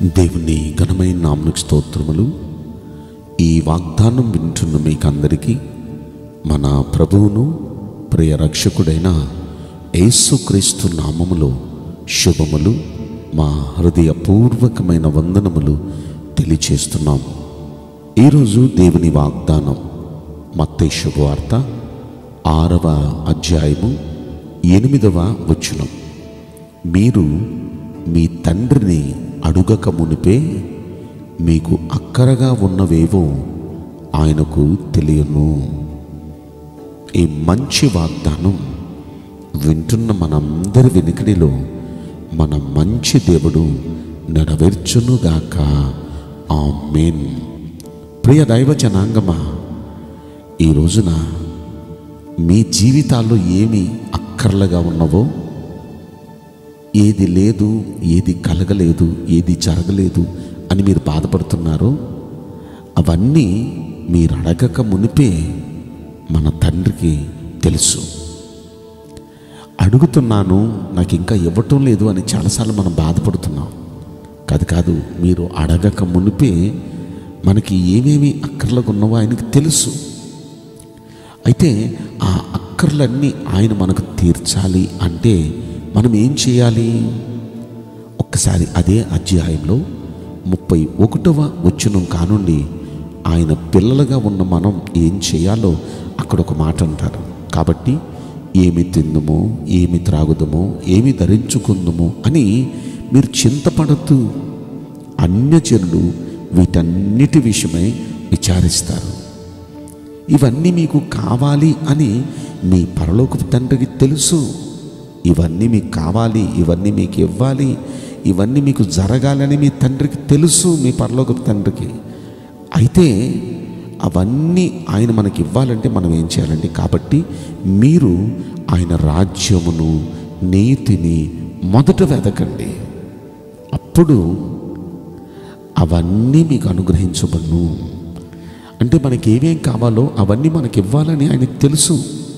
దేవుని ఘనమైన నామనికి స్తోత్రములు ఈ వాగ్దానం వింటున్న మీకందరికీ మన ప్రభువును ప్రియ రక్షకుడైన యేసుక్రీస్తు నామములో శుభములు మా హృదయపూర్వకమైన వందనములు తెలియచేస్తున్నాము ఈరోజు దేవుని వాగ్దానం మత్తయి శుభవార్త ఆరవ అధ్యాయము ఎనిమిదవ వచనం మీరు మీ తండ్రిని అడుగక మునిపే మీకు అక్కరగా ఉన్నవేవో ఆయనకు తెలియను ఈ మంచి వాగ్దానం వింటున్న మనందరి వెనుకడిలో మన మంచి దేవుడు నెరవేర్చునుగాక ఆమేన్ ప్రియ దైవ జనాంగమా ఈ రోజున మీ జీవితాల్లో ఏమి అక్కర్లుగా ఉన్నవో ఏది లేదు ఏది కలగలేదు ఏది జరగలేదు అని మీరు బాధపడుతున్నారో అవన్నీ మీరు అడగక మునిపే మన తండ్రికి తెలుసు అడుగుతున్నాను నాకు ఇంకా ఇవ్వటం లేదు అని చాలాసార్లు మనం బాధపడుతున్నాం కాదు కాదు మీరు అడగక మునిపే మనకి ఏమేమి అక్కర్లకు ఉన్నవో ఆయనకి తెలుసు అయితే ఆ అక్కర్లన్నీ ఆయన మనకు తీర్చాలి అంటే మనం ఏం చేయాలి ఒక్కసారి అదే అధ్యాయంలో ముప్పై ఒకటవ వచనం కానుండి ఆయన పిల్లలుగా ఉన్న మనం ఏం చేయాలో అక్కడ ఒక మాట అంటారు కాబట్టి ఏమి తిందుమో ఏమి త్రాగుదమో ఏమి ధరించుకుందుమో అని మీరు చింతపడద్దు అన్యజనులు వీటన్నిటి విషయమై విచారిస్తారు ఇవన్నీ మీకు కావాలి అని మీ పరలోకపు తండ్రికి తెలుసు ఇవన్నీ మీకు కావాలి ఇవన్నీ మీకు ఇవ్వాలి ఇవన్నీ మీకు జరగాలని మీ తండ్రికి తెలుసు మీ పరలోకపు తండ్రికి అయితే అవన్నీ ఆయన మనకి ఇవ్వాలంటే మనం ఏం చేయాలండి కాబట్టి మీరు ఆయన రాజ్యమును నీతిని మొదట వెదకండి అప్పుడు అవన్నీ మీకు అనుగ్రహించబడును అంటే మనకి ఏమేం కావాలో అవన్నీ మనకి ఇవ్వాలని ఆయనకు తెలుసు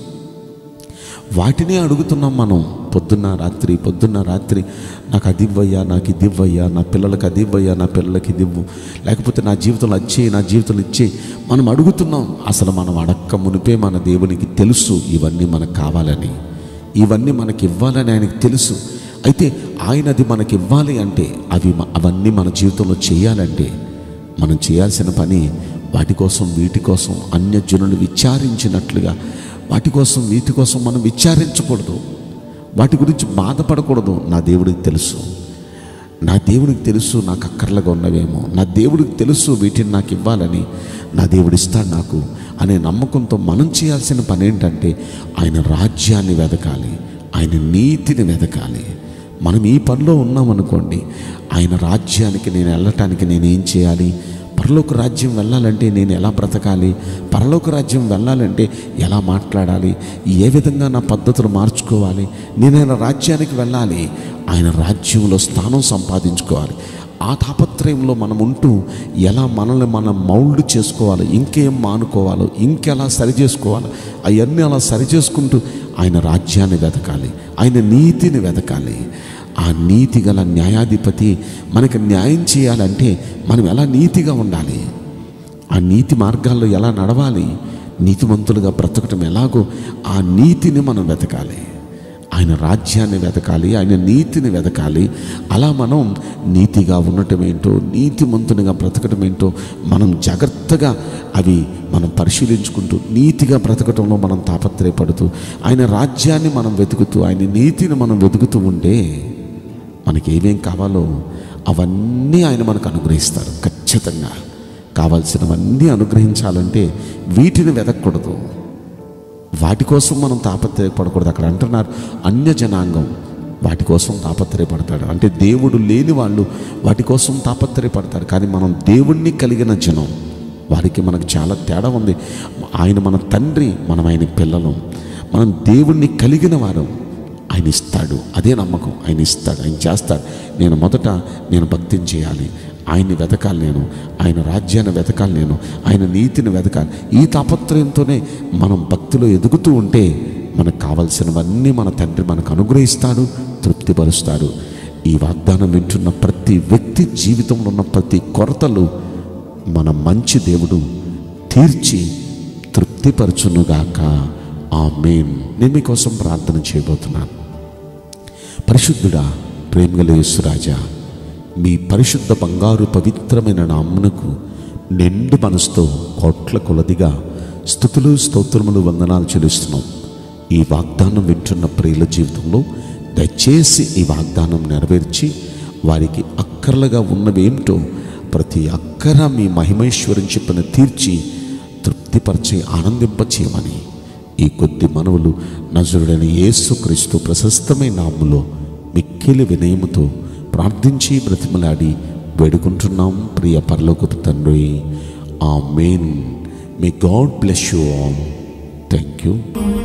వాటినే అడుగుతున్నాం మనం పొద్దున్న రాత్రి పొద్దున్న రాత్రి నాకు అది ఇవ్వయ్యా నాకు ఇది ఇవ్వయ్యా నా పిల్లలకి అది ఇవ్వయ్యా నా పిల్లలకి ఇది ఇవ్వు లేకపోతే నా జీవితంలో వచ్చే నా జీవితంలో ఇచ్చే మనం అడుగుతున్నాం అసలు మనం అడక్క మునిపే మన దేవునికి తెలుసు ఇవన్నీ మనకు కావాలని ఇవన్నీ మనకి ఇవ్వాలని ఆయనకి తెలుసు అయితే ఆయన అది మనకి ఇవ్వాలి అంటే అవి మ- అవన్నీ మన జీవితంలో చేయాలంటే మనం చేయాల్సిన పని వాటి కోసం వీటి కోసం అన్యజనులు విచారించినట్లుగా వాటి కోసం వీటి కోసం మనం విచారించకూడదు వాటి గురించి బాధపడకూడదు నా దేవుడికి తెలుసు నా దేవుడికి తెలుసు నాకు అక్కర్లుగా ఉన్నవేమో నా దేవుడికి తెలుసు వీటిని నాకు ఇవ్వాలని నా దేవుడు ఇస్తాడు నాకు అనే నమ్మకంతో మనం చేయాల్సిన పని ఏంటంటే ఆయన రాజ్యాన్ని వెతకాలి ఆయన నీతిని వెతకాలి మనం ఈ పనిలో ఉన్నామనుకోండి ఆయన రాజ్యానికి నేను వెళ్ళటానికి నేను ఏం చేయాలి పరలోక రాజ్యం వెళ్ళాలంటే నేను ఎలా బ్రతకాలి పరలోక రాజ్యం వెళ్ళాలంటే ఎలా మాట్లాడాలి ఏ విధంగా నా పద్ధతులు మార్చుకోవాలి నేను ఆయన రాజ్యానికి వెళ్ళాలి ఆయన రాజ్యంలో స్థానం సంపాదించుకోవాలి ఆ తాపత్రయంలో మనం ఉంటూ ఎలా మనల్ని మనం మౌల్డ్ చేసుకోవాలి ఇంకేం మానుకోవాలో ఇంకెలా సరి చేసుకోవాలి అవన్నీ అలా సరి చేసుకుంటూ ఆయన రాజ్యాన్ని వెతకాలి ఆయన నీతిని వెతకాలి ఆ నీతి గల న్యాయాధిపతి మనకి న్యాయం చేయాలంటే మనం ఎలా నీతిగా ఉండాలి ఆ నీతి మార్గాల్లో ఎలా నడవాలి నీతిమంతులుగా బ్రతకటం ఎలాగో ఆ నీతిని మనం వెతకాలి ఆయన రాజ్యాన్ని వెతకాలి ఆయన నీతిని వెతకాలి అలా మనం నీతిగా ఉండటం ఏంటో నీతిమంతునిగా బ్రతకటం ఏంటో మనం జాగ్రత్తగా అవి మనం పరిశీలించుకుంటూ నీతిగా బ్రతకటంలో మనం తాపత్రయపడుతూ ఆయన రాజ్యాన్ని మనం వెతుకుతూ ఆయన నీతిని మనం వెతుకుతూ ఉంటే మనకి ఏమేం కావాలో అవన్నీ ఆయన మనకు అనుగ్రహిస్తారు ఖచ్చితంగా కావాల్సినవన్నీ అనుగ్రహించాలంటే వీటిని వెతకూడదు వాటి కోసం మనం తాపత్రయపడకూడదు అక్కడ అంటున్నారు అన్య జనాంగం వాటి కోసం తాపత్రయపడతాడు అంటే దేవుడు లేని వాళ్ళు వాటి కోసం తాపత్రయపడతారు కానీ మనం దేవుణ్ణి కలిగిన జనం వారికి మనకు చాలా తేడా ఉంది ఆయన మన తండ్రి మనం ఆయన పిల్లలం మనం దేవుణ్ణి కలిగిన వారం ఆయన ఇస్తాడు అదే నమ్మకం ఆయన ఇస్తాడు ఆయన చేస్తాడు నేను మొదట నేను భక్తిని చేయాలి ఆయన్ని వెతకాలి నేను ఆయన రాజ్యాన్ని వెతకాలి నేను ఆయన నీతిని వెతకాలి ఈ తాపత్రయంతోనే మనం భక్తిలో ఎదుగుతూ ఉంటే మనకు కావలసినవన్నీ మన తండ్రి మనకు అనుగ్రహిస్తాడు తృప్తిపరుస్తాడు ఈ వాగ్దానం వింటున్న ప్రతి వ్యక్తి జీవితంలో ఉన్న ప్రతి కొరతలు మన మంచి దేవుడు తీర్చి తృప్తిపరచునుగాక ఆ మెయిన్ నేను మీకోసం ప్రార్థన చేయబోతున్నాను పరిశుద్ధుడా ప్రేమగల యేసురాజా మీ పరిశుద్ధ బంగారు పవిత్రమైన నామ్మునకు నిండు మనసుతో కోట్ల కొలదిగా స్థుతులు స్తోత్రములు వందనాలు చెల్లిస్తున్నాం ఈ వాగ్దానం వింటున్న ప్రియుల జీవితంలో దయచేసి ఈ వాగ్దానం నెరవేర్చి వారికి అక్కర్లుగా ఉన్నవేమిటో ప్రతి అక్కర మీ మహిమైశ్వరం చెప్పిన తీర్చి తృప్తిపరిచి ఆనందింపచేయమని ఈ కొద్ది మనవులు నజరుడైన యేసుక్రీస్తు ప్రశస్తమైన నాములో మిక్కిలి వినయముతో ప్రార్థించి బ్రతిమలాడి వేడుకుంటున్నాం ప్రియ పరలోకపు తండ్రి amen may God bless you all thank you